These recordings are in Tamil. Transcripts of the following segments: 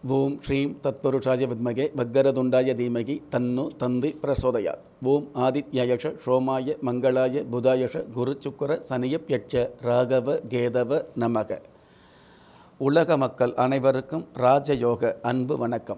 ஓம் ஸ்ரீம் தத்புருஷாய வித்மகே பக்கரதுண்டாய தீமகி தன்னு தந்தி பிரசோதயாத் ஓம் ஆதித்யயஷ சோமாய மங்களாய புதாயஷ குரு சுக்கர சனியப்யட்ச ராகவ கேதவ நமக உலக மக்கள் அனைவருக்கும் ராஜயோக அன்பு வணக்கம்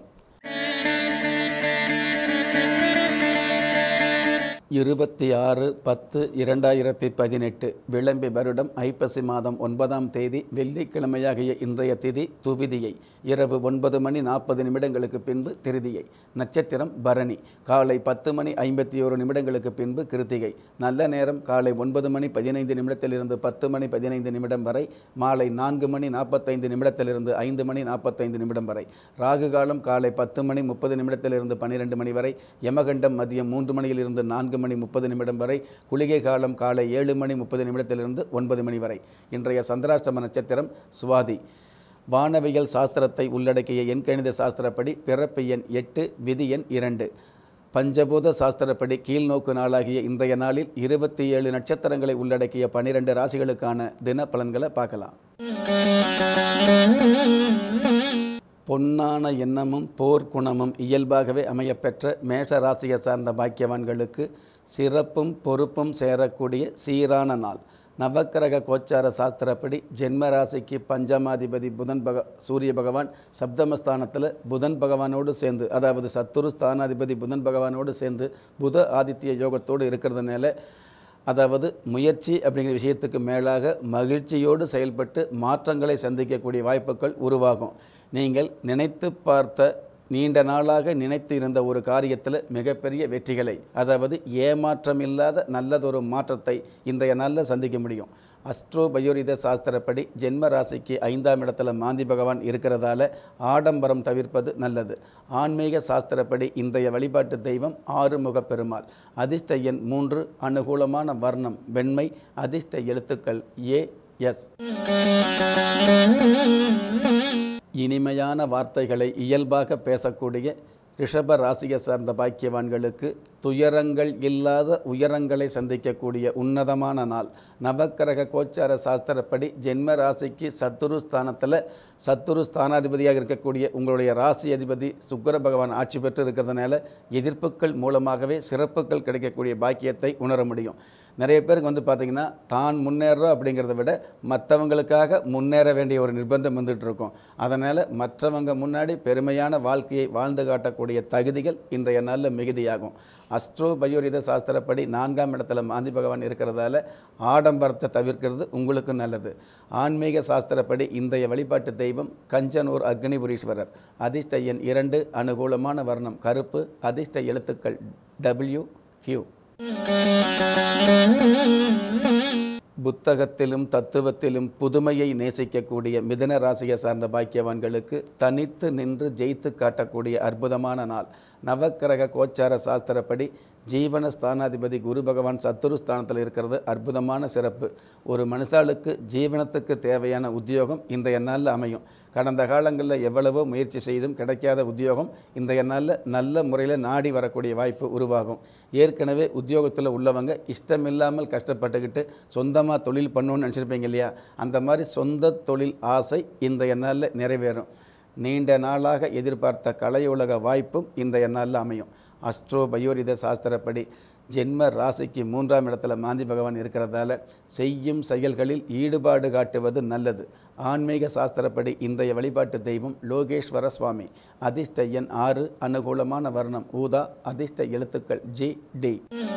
இருபத்தி ஆறு பத்து இரண்டாயிரத்தி பதினெட்டு விளம்பி வருடம் ஐப்பசி மாதம் ஒன்பதாம் தேதி வெள்ளிக்கிழமையாகிய இன்றைய திதி துவிதியை இரவு ஒன்பது மணி நாற்பது நிமிடங்களுக்கு பின்பு திருதியை நட்சத்திரம் பரணி காலை பத்து மணி ஐம்பத்தி ஓரு நிமிடங்களுக்கு பின்பு கிருத்திகை நல்ல நேரம் காலை ஒன்பது மணி பதினைந்து நிமிடத்திலிருந்து பத்து மணி பதினைந்து நிமிடம் வரை மாலை நான்கு மணி நாற்பத்தைந்து நிமிடத்திலிருந்து ஐந்து மணி நாற்பத்தைந்து நிமிடம் வரை ராகு காலம் காலை பத்து மணி முப்பது நிமிடத்திலிருந்து பன்னிரெண்டு மணி வரை யமகண்டம் மதியம் மூன்று மணியிலிருந்து நான்கு மணி முப்பது நிமிடம் வரை குளிகை காலம் காலை ஏழு மணி முப்பது நிமிடத்திலிருந்து ஒன்பது மணி வரை இன்றைய சந்திராஷ்டம நட்சத்திரம் சுவாதி வானவியல் சாஸ்திரத்தை உள்ளடக்கிய எண்கணித சாஸ்திரப்படி பிறப்பு எண் எட்டு விதி எண் இரண்டு பஞ்சபூத சாஸ்திரப்படி கீழ்நோக்கு நாளாகிய இன்றைய நாளில் இருபத்தி ஏழு நட்சத்திரங்களை உள்ளடக்கிய பனிரெண்டு ராசிகளுக்கான தின பலன்களை பார்க்கலாம் பொன்னான எண்ணமும் போர் குணமும் இயல்பாகவே அமையப்பெற்ற மேஷ ராசியை சார்ந்த பாக்கியவான்களுக்கு சிறப்பும் பொறுப்பும் சேரக்கூடிய சீரான நாள் நவக்கிரக கோச்சார சாஸ்திரப்படி ஜென்ம ராசிக்கு பஞ்சமாதிபதி புதன் பக சூரிய பகவான் சப்தமஸ்தானத்தில் புதன் பகவானோடு சேர்ந்து அதாவது சத்துரு ஸ்தானாதிபதி புதன் பகவானோடு சேர்ந்து புத ஆதித்ய யோகத்தோடு இருக்கிறதுனால அதாவது முயற்சி அப்படிங்கிற விஷயத்துக்கு மேலாக மகிழ்ச்சியோடு செயல்பட்டு மாற்றங்களை சந்திக்கக்கூடிய வாய்ப்புகள் உருவாகும் நீங்கள் நினைத்து பார்த்த நீண்ட நாளாக நினைத்து இருந்த ஒரு காரியத்தில் மிகப்பெரிய வெற்றிகளை அதாவது ஏமாற்றம் இல்லாத நல்லதொரு மாற்றத்தை இன்றைய நாளில் சந்திக்க முடியும் அஸ்ட்ரோ பயோரித சாஸ்திரப்படி ஜென்ம ராசிக்கு ஐந்தாம் இடத்துல மாந்தி பகவான் இருக்கிறதால ஆடம்பரம் தவிர்ப்பது நல்லது ஆன்மீக சாஸ்திரப்படி இன்றைய வழிபாட்டு தெய்வம் ஆறுமுக பெருமாள் அதிர்ஷ்ட எண் மூன்று அனுகூலமான வர்ணம் வெண்மை அதிர்ஷ்ட எழுத்துக்கள் ஏ எஸ் இனிமையான வார்த்தைகளை இயல்பாக பேசக்கூடிய ரிஷப ராசியை சார்ந்த பாக்கியவான்களுக்கு துயரங்கள் இல்லாத உயரங்களை சந்திக்கக்கூடிய உன்னதமான நாள் நவக்கிரக கோச்சார சாஸ்திரப்படி ஜென்ம ராசிக்கு சத்துரு ஸ்தானத்தில் சத்துரு ஸ்தானாதிபதியாக இருக்கக்கூடிய உங்களுடைய ராசி அதிபதி சுக்கர பகவான் ஆட்சி பெற்று இருக்கிறதுனால எதிர்ப்புகள் மூலமாகவே சிறப்புகள் கிடைக்கக்கூடிய பாக்கியத்தை உணர முடியும் நிறைய பேருக்கு வந்து பார்த்திங்கன்னா தான் முன்னேறோம் அப்படிங்கிறத விட மற்றவங்களுக்காக முன்னேற வேண்டிய ஒரு நிர்பந்தம் வந்துட்டு இருக்கும் அதனால் மற்றவங்க முன்னாடி பெருமையான வாழ்க்கையை வாழ்ந்து காட்டக்கூடிய தகுதிகள் இன்றைய நாளில் மிகுதியாகும் அஸ்ட்ரோ பயோரித சாஸ்திரப்படி நான்காம் இடத்துல மாந்தி பகவான் இருக்கிறதால ஆடம்பரத்தை தவிர்க்கிறது உங்களுக்கு நல்லது ஆன்மீக சாஸ்திரப்படி இன்றைய வழிபாட்டு தெய்வம் கஞ்சனூர் அக்னிபுரீஸ்வரர் அதிர்ஷ்ட எண் இரண்டு அனுகூலமான வர்ணம் கருப்பு அதிர்ஷ்ட எழுத்துக்கள் டபிள்யூ கியூ புத்தகத்திலும் தத்துவத்திலும் புதுமையை நேசிக்கக்கூடிய மிதன ராசியை சார்ந்த பாக்கியவான்களுக்கு தனித்து நின்று ஜெயித்து காட்டக்கூடிய அற்புதமான நாள் நவக்கிரக கோச்சார சாஸ்திரப்படி ஜீவன ஸ்தானாதிபதி குரு பகவான் சத்துரு ஸ்தானத்தில் இருக்கிறது அற்புதமான சிறப்பு ஒரு மனுஷாளுக்கு ஜீவனத்துக்கு தேவையான உத்தியோகம் இன்றைய நாளில் அமையும் கடந்த காலங்களில் எவ்வளவோ முயற்சி செய்தும் கிடைக்காத உத்தியோகம் இன்றைய நாளில் நல்ல முறையில் நாடி வரக்கூடிய வாய்ப்பு உருவாகும் ஏற்கனவே உத்தியோகத்தில் உள்ளவங்க இஷ்டமில்லாமல் கஷ்டப்பட்டுக்கிட்டு சொந்தமாக தொழில் பண்ணணும்னு நினச்சிருப்பீங்க இல்லையா அந்த மாதிரி சொந்த தொழில் ஆசை இன்றைய நாளில் நிறைவேறும் நீண்ட நாளாக எதிர்பார்த்த கலையுலக வாய்ப்பும் இன்றைய நாளில் அமையும் அஸ்ட்ரோ பயோரித சாஸ்திரப்படி ஜென்ம ராசிக்கு மூன்றாம் இடத்துல மாந்தி பகவான் இருக்கிறதால செய்யும் செயல்களில் ஈடுபாடு காட்டுவது நல்லது ஆன்மீக சாஸ்திரப்படி இன்றைய வழிபாட்டு தெய்வம் லோகேஸ்வர சுவாமி அதிர்ஷ்ட எண் ஆறு அனுகூலமான வர்ணம் ஊதா அதிர்ஷ்ட எழுத்துக்கள் ஜி டி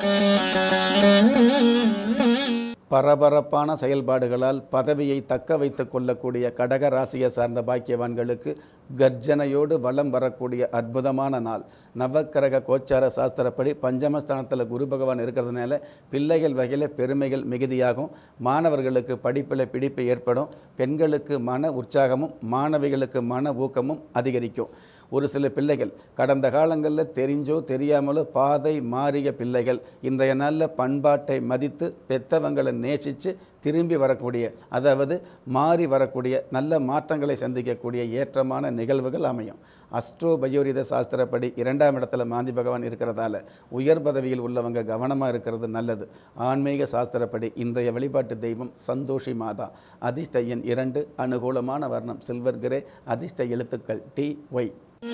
பரபரப்பான செயல்பாடுகளால் பதவியை தக்க வைத்துக் கொள்ளக்கூடிய கடக ராசியை சார்ந்த பாக்கியவான்களுக்கு கர்ஜனையோடு வலம் வரக்கூடிய அற்புதமான நாள் நவக்கிரக கோச்சார சாஸ்திரப்படி பஞ்சமஸ்தானத்தில் குரு பகவான் இருக்கிறதுனால பிள்ளைகள் வகையில் பெருமைகள் மிகுதியாகும் மாணவர்களுக்கு படிப்பில் பிடிப்பு ஏற்படும் பெண்களுக்கு மன உற்சாகமும் மாணவிகளுக்கு மன ஊக்கமும் அதிகரிக்கும் ஒரு சில பிள்ளைகள் கடந்த காலங்களில் தெரிஞ்சோ தெரியாமலோ பாதை மாறிய பிள்ளைகள் இன்றைய நாளில் பண்பாட்டை மதித்து பெத்தவங்களை நேசித்து திரும்பி வரக்கூடிய அதாவது மாறி வரக்கூடிய நல்ல மாற்றங்களை சந்திக்கக்கூடிய ஏற்றமான நிகழ்வுகள் அமையும் அஸ்ட்ரோ பயோரித சாஸ்திரப்படி இரண்டாம் இடத்துல மாந்தி பகவான் இருக்கிறதால உயர் பதவியில் உள்ளவங்க கவனமாக இருக்கிறது நல்லது ஆன்மீக சாஸ்திரப்படி இன்றைய வழிபாட்டு தெய்வம் சந்தோஷி மாதா அதிர்ஷ்ட எண் இரண்டு அனுகூலமான வர்ணம் சில்வர் கிரே அதிர்ஷ்ட எழுத்துக்கள் டி ஒய்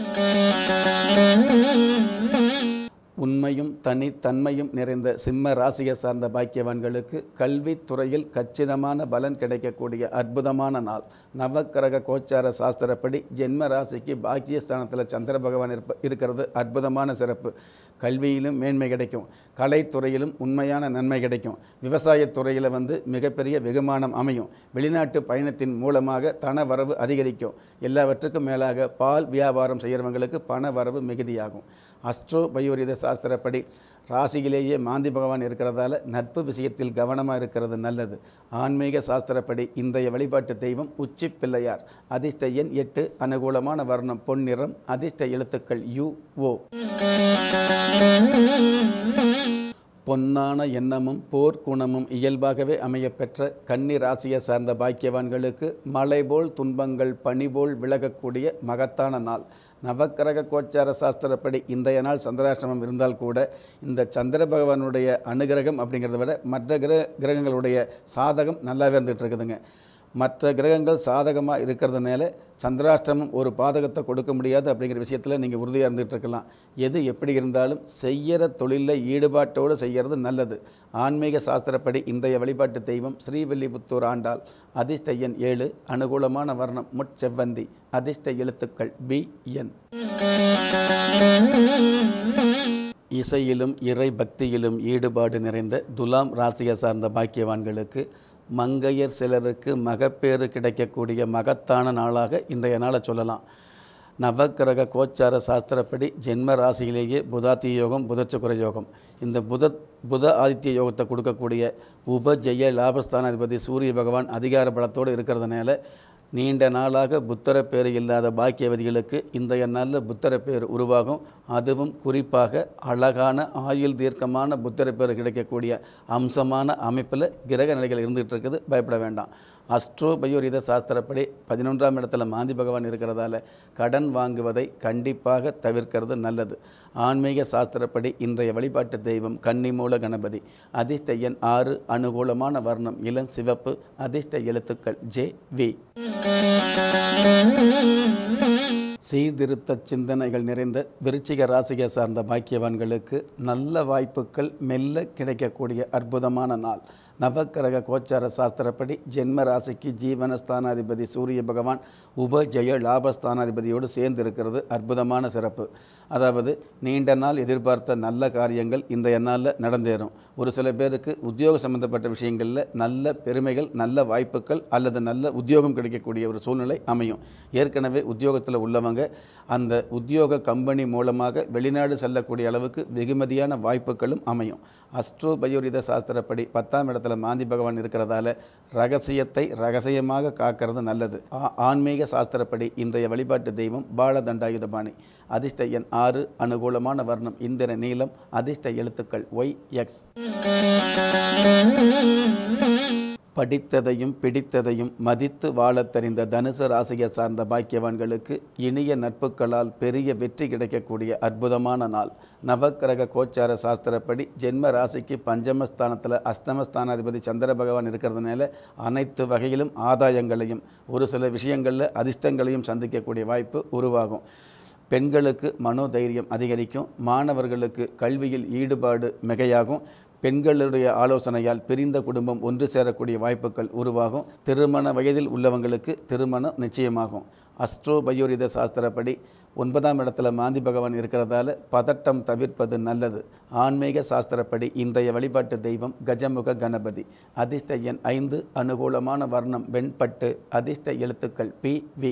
உண்மையும் தனித்தன்மையும் நிறைந்த சிம்ம ராசியை சார்ந்த பாக்கியவான்களுக்கு கல்வித்துறையில் கச்சிதமான பலன் கிடைக்கக்கூடிய அற்புதமான நாள் நவக்கிரக கோச்சார சாஸ்திரப்படி ஜென்ம ராசிக்கு பாக்கியஸ்தானத்தில் சந்திர பகவான் இருப்ப இருக்கிறது அற்புதமான சிறப்பு கல்வியிலும் மேன்மை கிடைக்கும் கலைத்துறையிலும் உண்மையான நன்மை கிடைக்கும் விவசாயத்துறையில் வந்து மிகப்பெரிய வெகுமானம் அமையும் வெளிநாட்டு பயணத்தின் மூலமாக தன வரவு அதிகரிக்கும் எல்லாவற்றுக்கும் மேலாக பால் வியாபாரம் செய்கிறவங்களுக்கு பண வரவு மிகுதியாகும் அஸ்ட்ரோ பயோரித சாஸ்திரப்படி ராசியிலேயே மாந்தி பகவான் இருக்கிறதால நட்பு விஷயத்தில் கவனமாக இருக்கிறது நல்லது ஆன்மீக சாஸ்திரப்படி இன்றைய வழிபாட்டு தெய்வம் உச்சி பிள்ளையார் அதிர்ஷ்ட எண் எட்டு அனுகூலமான வர்ணம் பொன்னிறம் அதிர்ஷ்ட எழுத்துக்கள் யு ஓ பொன்னான எண்ணமும் போர் குணமும் இயல்பாகவே அமையப்பெற்ற கன்னி ராசியை சார்ந்த பாக்கியவான்களுக்கு மலை போல் துன்பங்கள் பனி போல் விலகக்கூடிய மகத்தான நாள் நவக்கிரக கோச்சார சாஸ்திரப்படி இன்றைய நாள் சந்திராசிரமம் இருந்தால் கூட இந்த சந்திர பகவானுடைய அனுகிரகம் அப்படிங்கிறத விட மற்ற கிரக கிரகங்களுடைய சாதகம் நல்லாவே இருந்துகிட்டு இருக்குதுங்க மற்ற கிரகங்கள் சாதகமாக இருக்கிறதுனால சந்திராஷ்டமம் ஒரு பாதகத்தை கொடுக்க முடியாது அப்படிங்கிற விஷயத்தில் நீங்கள் உறுதியாக இருந்துகிட்டு இருக்கலாம் எது எப்படி இருந்தாலும் செய்கிற தொழிலில் ஈடுபாட்டோடு செய்கிறது நல்லது ஆன்மீக சாஸ்திரப்படி இன்றைய வழிபாட்டு தெய்வம் ஸ்ரீவில்லிபுத்தூர் ஆண்டாள் அதிர்ஷ்ட எண் ஏழு அனுகூலமான வர்ணம் முட்செவ்வந்தி அதிர்ஷ்ட எழுத்துக்கள் பி என் இசையிலும் இறை பக்தியிலும் ஈடுபாடு நிறைந்த துலாம் ராசியை சார்ந்த பாக்கியவான்களுக்கு மங்கையர் சிலருக்கு மகப்பேறு கிடைக்கக்கூடிய மகத்தான நாளாக இன்றைய நாளை சொல்லலாம் நவக்கிரக கோச்சார சாஸ்திரப்படி ஜென்ம ராசியிலேயே புதாத்திய யோகம் புதச்சக்குர யோகம் இந்த புத புத ஆதித்ய யோகத்தை கொடுக்கக்கூடிய உபஜெய லாபஸ்தானாதிபதி சூரிய பகவான் அதிகார பலத்தோடு இருக்கிறதுனால நீண்ட நாளாக புத்தர பேர் இல்லாத பாக்கியவதிகளுக்கு இன்றைய நாளில் புத்தர பேர் உருவாகும் அதுவும் குறிப்பாக அழகான ஆயுள் தீர்க்கமான புத்தர பேர் கிடைக்கக்கூடிய அம்சமான அமைப்பில் கிரக நிலைகள் இருந்துகிட்டு இருக்குது பயப்பட வேண்டாம் அஸ்ட்ரோ பயோரித சாஸ்திரப்படி பதினொன்றாம் இடத்துல மாந்தி பகவான் இருக்கிறதால கடன் வாங்குவதை கண்டிப்பாக தவிர்க்கிறது நல்லது ஆன்மீக சாஸ்திரப்படி இன்றைய வழிபாட்டு தெய்வம் கன்னிமூல கணபதி அதிர்ஷ்ட எண் ஆறு அனுகூலமான வர்ணம் இளம் சிவப்பு அதிர்ஷ்ட எழுத்துக்கள் ஜே வி சீர்திருத்த சிந்தனைகள் நிறைந்த விருச்சிக ராசியை சார்ந்த பாக்கியவான்களுக்கு நல்ல வாய்ப்புகள் மெல்ல கிடைக்கக்கூடிய அற்புதமான நாள் நவக்கிரக கோச்சார சாஸ்திரப்படி ஜென்ம ராசிக்கு ஜீவனஸ்தானாதிபதி சூரிய பகவான் உபஜய லாபஸ்தானாதிபதியோடு சேர்ந்து இருக்கிறது அற்புதமான சிறப்பு அதாவது நீண்ட நாள் எதிர்பார்த்த நல்ல காரியங்கள் இன்றைய நாளில் நடந்தேறும் ஒரு சில பேருக்கு உத்தியோக சம்பந்தப்பட்ட விஷயங்களில் நல்ல பெருமைகள் நல்ல வாய்ப்புகள் அல்லது நல்ல உத்தியோகம் கிடைக்கக்கூடிய ஒரு சூழ்நிலை அமையும் ஏற்கனவே உத்தியோகத்தில் உள்ளவங்க அந்த உத்தியோக கம்பெனி மூலமாக வெளிநாடு செல்லக்கூடிய அளவுக்கு வெகுமதியான வாய்ப்புகளும் அமையும் அஸ்ட்ரோ பயோரித சாஸ்திரப்படி பத்தாம் இடத்துல மாந்தி பகவான் இருக்கிறதால ரகசியத்தை ரகசியமாக காக்கிறது நல்லது ஆ- ஆன்மீக சாஸ்திரப்படி இன்றைய வழிபாட்டு தெய்வம் பாலதண்டாயுதபாணி அதிர்ஷ்ட எண் ஆறு அனுகூலமான வர்ணம் இந்திர நீலம் அதிர்ஷ்ட எழுத்துக்கள் ஒய் எக்ஸ் படித்ததையும் பிடித்ததையும் மதித்து வாழத் தெரிந்த தனுசு ராசியை சார்ந்த பாக்கியவான்களுக்கு இனிய நட்புகளால் பெரிய வெற்றி கிடைக்கக்கூடிய அற்புதமான நாள் நவக்கிரக கோச்சார சாஸ்திரப்படி ஜென்ம ராசிக்கு பஞ்சமஸ்தானத்தில் அஷ்டமஸ்தானாதிபதி சந்திர பகவான் இருக்கிறதுனால அனைத்து வகையிலும் ஆதாயங்களையும் ஒரு சில விஷயங்களில் அதிர்ஷ்டங்களையும் சந்திக்கக்கூடிய வாய்ப்பு உருவாகும் பெண்களுக்கு மனோதைரியம் அதிகரிக்கும் மாணவர்களுக்கு கல்வியில் ஈடுபாடு மிகையாகும் பெண்களுடைய ஆலோசனையால் பிரிந்த குடும்பம் ஒன்று சேரக்கூடிய வாய்ப்புகள் உருவாகும் திருமண வயதில் உள்ளவங்களுக்கு திருமணம் நிச்சயமாகும் அஸ்ட்ரோ பயோரித சாஸ்திரப்படி ஒன்பதாம் இடத்துல மாந்தி பகவான் இருக்கிறதால பதட்டம் தவிர்ப்பது நல்லது ஆன்மீக சாஸ்திரப்படி இன்றைய வழிபாட்டு தெய்வம் கஜமுக கணபதி அதிர்ஷ்ட எண் ஐந்து அனுகூலமான வர்ணம் வெண்பட்டு அதிர்ஷ்ட எழுத்துக்கள் பி வி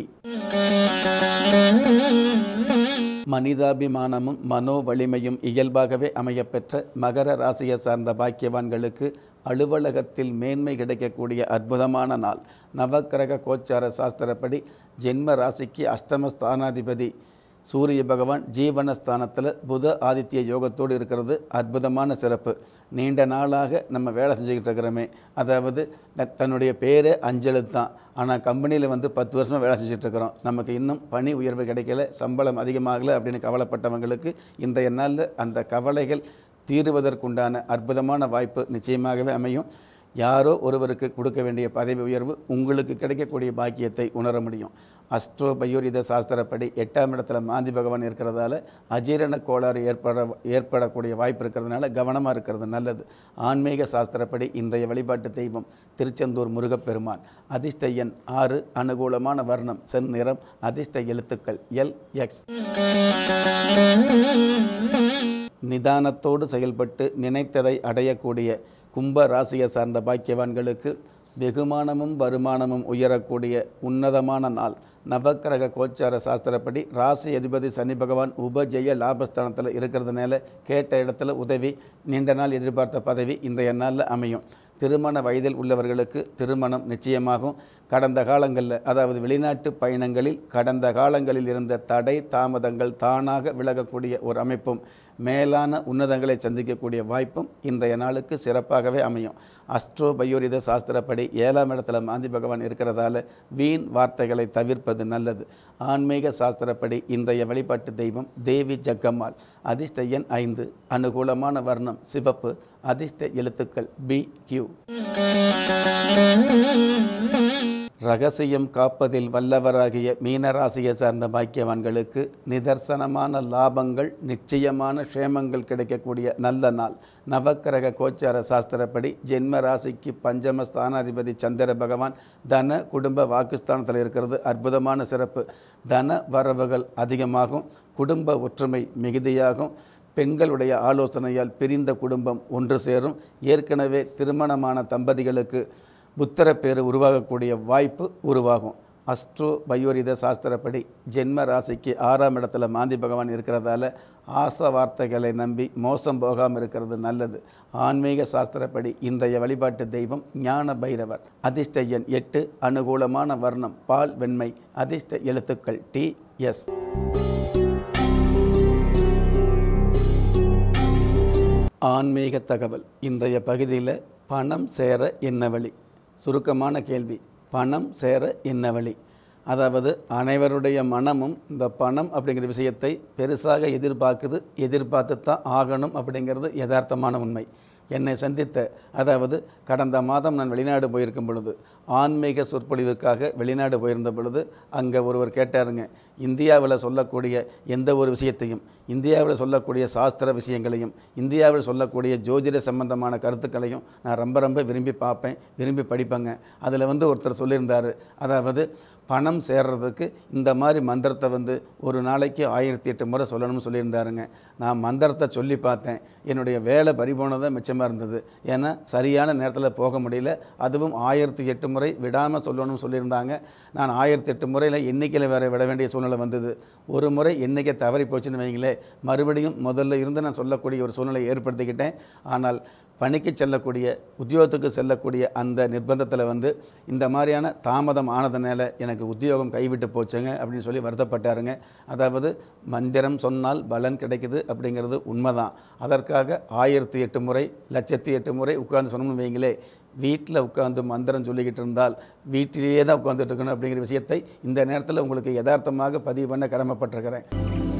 மனிதாபிமானமும் மனோ வலிமையும் இயல்பாகவே அமையப்பெற்ற மகர ராசியை சார்ந்த பாக்கியவான்களுக்கு அலுவலகத்தில் மேன்மை கிடைக்கக்கூடிய அற்புதமான நாள் நவக்கிரக கோச்சார சாஸ்திரப்படி ஜென்ம ராசிக்கு அஷ்டம ஸ்தானாதிபதி சூரிய பகவான் ஜீவனஸ்தானத்தில் புத ஆதித்ய யோகத்தோடு இருக்கிறது அற்புதமான சிறப்பு நீண்ட நாளாக நம்ம வேலை செஞ்சுக்கிட்டு இருக்கிறோமே அதாவது த- தன்னுடைய பேரே அஞ்செழுத்து தான் ஆனால் கம்பெனியில் வந்து பத்து வருஷமாக வேலை செஞ்சுட்டு இருக்கிறோம் நமக்கு இன்னும் பணி உயர்வு கிடைக்கல சம்பளம் அதிகமாகலை அப்படின்னு கவலைப்பட்டவங்களுக்கு இன்றைய நாளில் அந்த கவலைகள் தீருவதற்குண்டான அற்புதமான வாய்ப்பு நிச்சயமாகவே அமையும் யாரோ ஒருவருக்கு கொடுக்க வேண்டிய பதவி உயர்வு உங்களுக்கு கிடைக்கக்கூடிய பாக்கியத்தை உணர முடியும் அஸ்ட்ரோ பயோரித சாஸ்திரப்படி எட்டாம் இடத்துல மாந்தி பகவான் இருக்கிறதால அஜீரண கோளாறு ஏற்பட ஏற்படக்கூடிய வாய்ப்பு இருக்கிறதுனால கவனமாக இருக்கிறது நல்லது ஆன்மீக சாஸ்திரப்படி இன்றைய வழிபாட்டு தெய்வம் திருச்செந்தூர் முருகப்பெருமான் அதிர்ஷ்ட எண் ஆறு அனுகூலமான வர்ணம் செந்நிறம் அதிர்ஷ்ட எழுத்துக்கள் எல் எக்ஸ் நிதானத்தோடு செயல்பட்டு நினைத்ததை அடையக்கூடிய கும்ப ராசியை சார்ந்த பாக்கியவான்களுக்கு வெகுமானமும் வருமானமும் உயரக்கூடிய உன்னதமான நாள் நவக்கிரக கோச்சார சாஸ்திரப்படி ராசி அதிபதி சனி பகவான் உபஜெய லாபஸ்தானத்தில் இருக்கிறதுனால கேட்ட இடத்துல உதவி நீண்ட நாள் எதிர்பார்த்த பதவி இன்றைய நாளில் அமையும் திருமண வயதில் உள்ளவர்களுக்கு திருமணம் நிச்சயமாகும் கடந்த காலங்களில் அதாவது வெளிநாட்டு பயணங்களில் கடந்த காலங்களில் இருந்த தடை தாமதங்கள் தானாக விலகக்கூடிய ஒரு அமைப்பும் மேலான உன்னதங்களை சந்திக்கக்கூடிய வாய்ப்பும் இன்றைய நாளுக்கு சிறப்பாகவே அமையும் அஸ்ட்ரோ பயோரித சாஸ்திரப்படி ஏழாம் இடத்துல மாந்தி பகவான் இருக்கிறதால வீண் வார்த்தைகளை தவிர்ப்பது நல்லது ஆன்மீக சாஸ்திரப்படி இன்றைய வழிபாட்டு தெய்வம் தேவி ஜக்கம்மாள் அதிர்ஷ்ட எண் ஐந்து அனுகூலமான வர்ணம் சிவப்பு அதிர்ஷ்ட எழுத்துக்கள் பி கியூ ரகசியம் காப்பதில் வல்லவராகிய மீனராசியை சார்ந்த பாக்கியவான்களுக்கு நிதர்சனமான லாபங்கள் நிச்சயமான க்ஷேமங்கள் கிடைக்கக்கூடிய நல்ல நாள் நவக்கிரக கோச்சார சாஸ்திரப்படி ஜென்ம ராசிக்கு பஞ்சம ஸ்தானாதிபதி சந்திர பகவான் தன குடும்ப வாக்குஸ்தானத்தில் இருக்கிறது அற்புதமான சிறப்பு தன வரவுகள் அதிகமாகும் குடும்ப ஒற்றுமை மிகுதியாகும் பெண்களுடைய ஆலோசனையால் பிரிந்த குடும்பம் ஒன்று சேரும் ஏற்கனவே திருமணமான தம்பதிகளுக்கு புத்திரப்பேறு உருவாகக்கூடிய வாய்ப்பு உருவாகும் அஸ்ட்ரோ பயோரித சாஸ்திரப்படி ஜென்ம ராசிக்கு ஆறாம் இடத்துல மாந்தி பகவான் இருக்கிறதால ஆச வார்த்தைகளை நம்பி மோசம் போகாமல் இருக்கிறது நல்லது ஆன்மீக சாஸ்திரப்படி இன்றைய வழிபாட்டு தெய்வம் ஞான பைரவர் அதிர்ஷ்ட எண் எட்டு அனுகூலமான வர்ணம் பால் வெண்மை அதிர்ஷ்ட எழுத்துக்கள் டி எஸ் ஆன்மீக தகவல் இன்றைய பகுதியில் பணம் சேர என்ன வழி சுருக்கமான கேள்வி பணம் சேர என்ன வழி அதாவது அனைவருடைய மனமும் இந்த பணம் அப்படிங்கிற விஷயத்தை பெருசாக எதிர்பார்க்குது எதிர்பார்த்து தான் ஆகணும் அப்படிங்கிறது யதார்த்தமான உண்மை என்னை சந்தித்த அதாவது கடந்த மாதம் நான் வெளிநாடு போயிருக்கும் பொழுது ஆன்மீக சொற்பொழிவுக்காக வெளிநாடு போயிருந்த பொழுது அங்கே ஒருவர் கேட்டாருங்க இந்தியாவில் சொல்லக்கூடிய எந்த ஒரு விஷயத்தையும் இந்தியாவில் சொல்லக்கூடிய சாஸ்திர விஷயங்களையும் இந்தியாவில் சொல்லக்கூடிய ஜோதிட சம்பந்தமான கருத்துக்களையும் நான் ரொம்ப ரொம்ப விரும்பி பார்ப்பேன் விரும்பி படிப்பேங்க அதில் வந்து ஒருத்தர் சொல்லியிருந்தார் அதாவது பணம் சேர்றதுக்கு இந்த மாதிரி மந்திரத்தை வந்து ஒரு நாளைக்கு ஆயிரத்தி எட்டு முறை சொல்லணும்னு சொல்லியிருந்தாருங்க நான் மந்திரத்தை சொல்லி பார்த்தேன் என்னுடைய வேலை பறிபோனதான் மிச்சமாக இருந்தது ஏன்னா சரியான நேரத்தில் போக முடியல அதுவும் ஆயிரத்தி எட்டு முறை விடாமல் சொல்லணும்னு சொல்லியிருந்தாங்க நான் ஆயிரத்தி எட்டு முறையில் எண்ணிக்கையில் வேற விட வேண்டிய சூழ்நிலை வந்தது ஒரு முறை எண்ணிக்கை தவறி போச்சுன்னு வைங்களேன் மறுபடியும் முதல்ல இருந்து நான் சொல்லக்கூடிய ஒரு சூழ்நிலை ஏற்படுத்திக்கிட்டேன் ஆனால் பணிக்கு செல்லக்கூடிய உத்தியோகத்துக்கு செல்லக்கூடிய அந்த நிர்பந்தத்தில் வந்து இந்த மாதிரியான தாமதம் ஆனதுனால எனக்கு உத்தியோகம் கைவிட்டு போச்சுங்க அப்படின்னு சொல்லி வருத்தப்பட்டாருங்க அதாவது மந்திரம் சொன்னால் பலன் கிடைக்குது அப்படிங்கிறது உண்மைதான் அதற்காக ஆயிரத்தி எட்டு முறை லட்சத்தி எட்டு முறை உட்கார்ந்து சொன்னோம்னு வைங்களே வீட்டில் உட்காந்து மந்திரம் சொல்லிக்கிட்டு இருந்தால் வீட்டிலேயே தான் உட்காந்துட்டு இருக்கணும் அப்படிங்கிற விஷயத்தை இந்த நேரத்தில் உங்களுக்கு யதார்த்தமாக பதிவு பண்ண கடமைப்பட்டிருக்கிறேன்